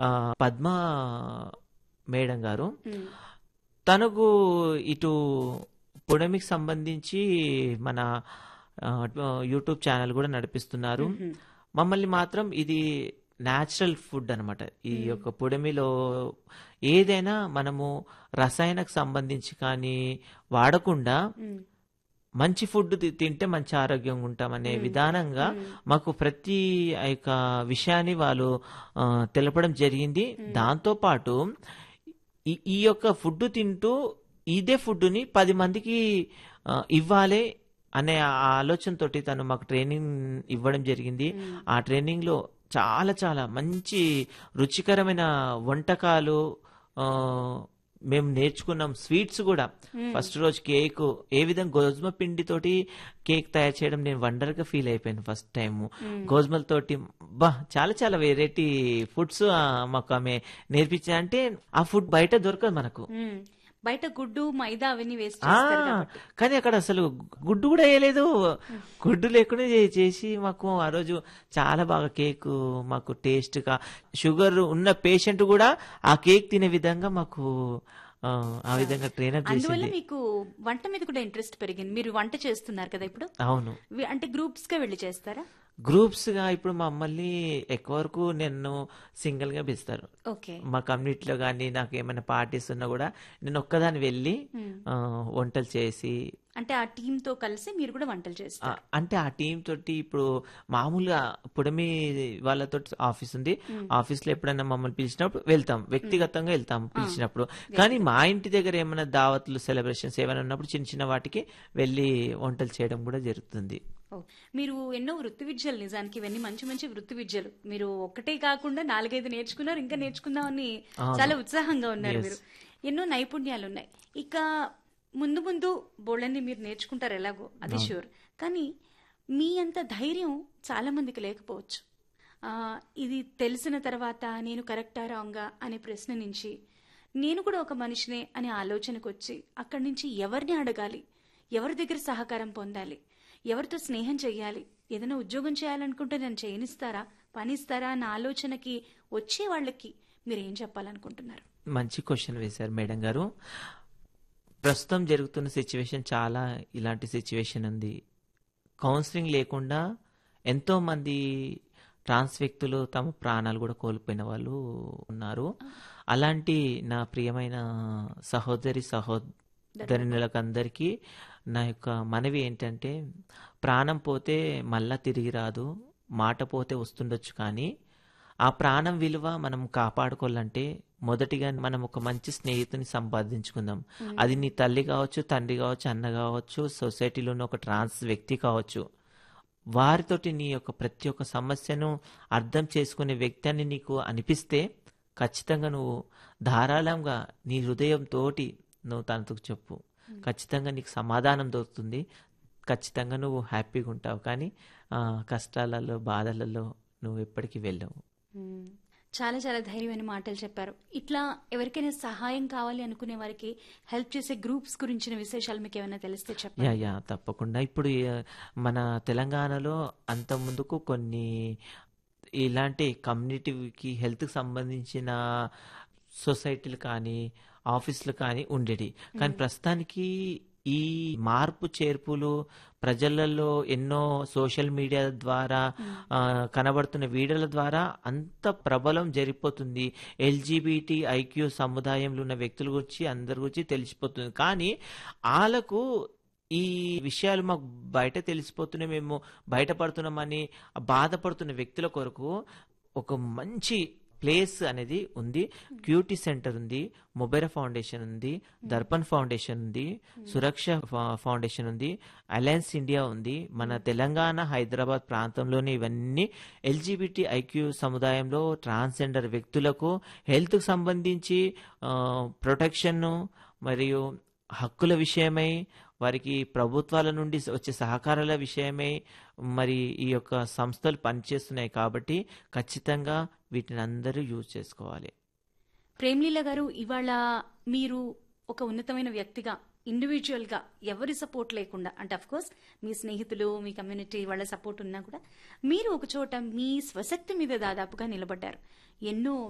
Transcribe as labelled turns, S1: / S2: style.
S1: ఆ, పద్మ మేడం గారు
S2: ఉమ్,
S1: తనకు ఇటు పుడమికి సంబంధించి మన ఆ, యూట్యూబ్ ఛానల్ కూడా నడిపిస్తున్నారు
S2: మ్మ్.
S1: మమ్మల్ని మాత్రం ఇది న్యాచురల్ ఫుడ్ అన్నమాట ఈ యొక్క పుడమిలో ఏదైనా మనము రసాయనకు సంబంధించి కానీ వాడకుండా
S2: ఉమ్,
S1: మంచి ఫుడ్ తి- తింటే మంచి ఆరోగ్యంగా ఉంటామనే విధానంగా మాకు ప్రతి ఆ యొక్క విషయాన్ని వాళ్ళు ఆ, తెలపడం జరిగింది దాంతో పాటు ఈ ఈ యొక్క ఫుడ్ తింటూ ఇదే ఫుడ్ని పది మందికి ఆ, ఇవ్వాలి అనే ఆ ఆలోచనతోటి తను మాకు ట్రైనింగ్ ఇవ్వడం జరిగింది ఆ ట్రైనింగ్ లో చాలా చాలా మంచి రుచికరమైన వంటకాలు ఆ, మేము నేర్చుకున్నాం స్వీట్స్ కూడా ఫస్ట్ రోజు కేక్ ఏ విధంగా గోధుమ పిండితోటి కేక్ తయారు చేయడం నేను వండర్ గా ఫీల్ అయిపోయాను ఫస్ట్ టైం గోధుమలతోటి బా చాలా చాలా వెరైటీ ఫుడ్స్ మాకు ఆమె నేర్పించా అంటే ఆ ఫుడ్ బయట దొరకదు మనకు
S2: ఉమ్. బయట గుడ్డు మైదా అవన్నీ వేస్ట్
S1: ఆ,
S2: చేస్తారు కాబట్టి
S1: కానీ అక్కడ అసలు గుడ్డు కూడా వేయలేదు గుడ్డు లేకుండా చే- చేసి మాకు ఆ రోజు చాలా బాగా కేక్ మాకు టేస్ట్ గా షుగర్ ఉన్న పేషెంట్ కూడా ఆ కేక్ తినే విధంగా మాకు ఆ, ఆ విధంగా ట్రైనర్
S2: అందువల్ల
S1: చేసింది
S2: మీకు వంట మీద కూడా ఇంట్రెస్ట్ పెరిగింది మీరు వంట చేస్తున్నారు కదా ఇప్పుడు
S1: అవును
S2: వి- అంటే గ్రూప్స్ గా వెళ్ళి చేస్తారా
S1: గ్రూప్స్ గా ఇప్పుడు మమ్మల్ని ఎక్కువ వరకు నేను సింగిల్ గా పిలుస్తారు
S2: ఓకే
S1: మా కమ్యూనిటీలో కానీ నాకు ఏమైనా పార్టీస్ ఉన్నా కూడా నేను ఒక్కదాన్ని వెళ్ళి ఆ, వంటలు చేసి
S2: అంటే ఆ టీమ్ తో కలిసి మీరు కూడా వంటలు
S1: ఆ,
S2: చేస్తారు
S1: అంటే ఆ టీం తోటి ఇప్పుడు మామూలుగా పుడమి వాళ్ళతో ఆఫీస్ ఉంది ఆఫీస్ లో ఎప్పుడైనా మమ్మల్ని పిలిచినప్పుడు వెళ్తాం వ్యక్తిగతంగా వెళ్తాం పిలిచినప్పుడు కానీ మా ఇంటి దగ్గర ఏమైనా దావత్లు సెలబ్రేషన్స్ ఏమైనా ఉన్నప్పుడు చిన్న చిన్న వాటికి వెళ్ళి వంటలు చేయడం కూడా జరుగుతుంది
S2: ఓ. మీరు ఎన్నో వృత్తి విద్యలు నిజానికి ఇవన్నీ మంచి మంచి వృత్తి విద్యలు మీరు ఒక్కటే కాకుండా నాలుగైదు నేర్చుకున్నారు ఇంకా నేర్చుకుందామని చాలా ఉత్సాహంగా ఉన్నారు మీరు ఎన్నో నైపుణ్యాలు ఉన్నాయి ఇక ముందు ముందు బోళ్ళని మీరు నేర్చుకుంటారు ఎలాగో అది షూర్ కానీ మీ అంత ధైర్యం చాలా మందికి లేకపోవచ్చు ఆ, ఇది తెలిసిన తర్వాత నేను కరెక్టా రాంగా అనే ప్రశ్న నుంచి నేను కూడా ఒక మనిషినే అనే ఆలోచనకు వచ్చి అక్కడి నుంచి ఎవరిని అడగాలి ఎవరి దగ్గర సహకారం పొందాలి ఎవరితో స్నేహం చేయాలి ఏదైనా ఉద్యోగం చేయాలనుకుంటే నన్ను చేయనిస్తారా పనిస్తారా అన్న ఆలోచనకి వచ్చే వాళ్ళకి మీరు ఏం చెప్పాలనుకుంటున్నారు
S1: మంచి క్వశ్చన్ వేశారు మేడం గారు ప్రస్తుతం జరుగుతున్న సిచ్యువేషన్ చాలా ఇలాంటి సిచ్యువేషన్ ఉంది కౌన్సిలింగ్ లేకుండా ఎంతో మంది ట్రాన్స్ వ్యక్తులు తమ ప్రాణాలు కూడా కోల్పోయిన వాళ్ళు ఉన్నారు అలాంటి నా ప్రియమైన సహోదరి సహోదరులకు అందరికీ నా యొక్క మనవి ఏంటంటే ప్రాణం పోతే మళ్ళా తిరిగి రాదు మాట పోతే వస్తుండొచ్చు కానీ ఆ ప్రాణం విలువ మనం కాపాడుకోవాలంటే మొదటిగా మనం ఒక మంచి స్నేహితుని సంపాదించుకుందాం అది నీ తల్లి కావచ్చు తండ్రి కావచ్చు అన్న కావచ్చు సొసైటీలో ఉన్న ఒక ట్రాన్స్ వ్యక్తి కావచ్చు వారితోటి నీ యొక్క ప్రతి ఒక్క సమస్యను అర్థం చేసుకునే వ్యక్తి అని నీకు అనిపిస్తే ఖచ్చితంగా నువ్వు ధారాళంగా నీ హృదయంతోటి నువ్వు తనతో చెప్పు ఖచ్చితంగా నీకు సమాధానం దొరుకుతుంది ఖచ్చితంగా నువ్వు హ్యాపీగా ఉంటావు కానీ ఆ, కష్టాలలో బాధలలో నువ్వు ఎప్పటికీ వెళ్ళవు
S2: మ్మ్. చాలా చాలా ధైర్యమైన మాటలు చెప్పారు ఇట్లా ఎవరికైనా సహాయం కావాలి అనుకునే వారికి హెల్ప్ చేసే గ్రూప్స్ గురించిన విశేషాలు మీకు ఏమైనా తెలిస్తే చెప్పండి
S1: యా యా తప్పకుండా ఇప్పుడు ఆ, మన తెలంగాణలో అంత ముందుకు కొన్ని ఇలాంటి కమ్యూనిటీకి హెల్త్కి సంబంధించిన సొసైటీలు కానీ ఆఫీసులు కానీ ఉండేవి కానీ ప్రస్తుతానికి ఈ మార్పు చేర్పులు ప్రజలలో ఎన్నో సోషల్ మీడియా ద్వారా ఆ, కనబడుతున్న వీడియోల ద్వారా అంత ప్రబలం జరిగిపోతుంది ఎల్జీబీటీ ఐక్యూ సముదాయంలో ఉన్న వ్యక్తుల గురించి అందరి గురించి తెలిసిపోతుంది కానీ వాళ్ళకు ఈ విషయాలు మాకు బయట తెలిసిపోతున్నాయి మేము బయటపడుతున్నామని బాధపడుతున్న వ్యక్తుల కొరకు ఒక మంచి ప్లేస్ అనేది ఉంది క్యూటీ సెంటర్ ఉంది మొబైరా ఫౌండేషన్ ఉంది దర్పణ్ ఫౌండేషన్ ఉంది సురక్ష ఫౌ- ఫౌండేషన్ ఉంది అలయన్స్ ఇండియా ఉంది మన తెలంగాణ హైదరాబాద్ ప్రాంతంలోని ఇవన్నీ ఎల్జీబీటీ ఐక్యూ సముదాయంలో ట్రాన్స్జెండర్ వ్యక్తులకు హెల్త్కి సంబంధించి ప్రొటెక్షన్ మరియు హక్కుల విషయమై వారికి ప్రభుత్వాల నుండి వచ్చే సహకారాల విషయమై మరి ఈ యొక్క సంస్థలు పనిచేస్తున్నాయి కాబట్టి ఖచ్చితంగా వీటిని అందరూ యూజ్ చేసుకోవాలి
S2: ప్రేమ్లీల గారు ఇవాళ మీరు ఒక ఉన్నతమైన వ్యక్తిగా ఇండివిజువల్ గా ఎవరి సపోర్ట్ లేకుండా అంటే అఫ్ కోర్స్ మీ స్నేహితులు మీ కమ్యూనిటీ వాళ్ళ సపోర్ట్ ఉన్నా కూడా మీరు ఒక చోట మీ స్వశక్తి మీద దాదాపుగా నిలబడ్డారు ఎన్నో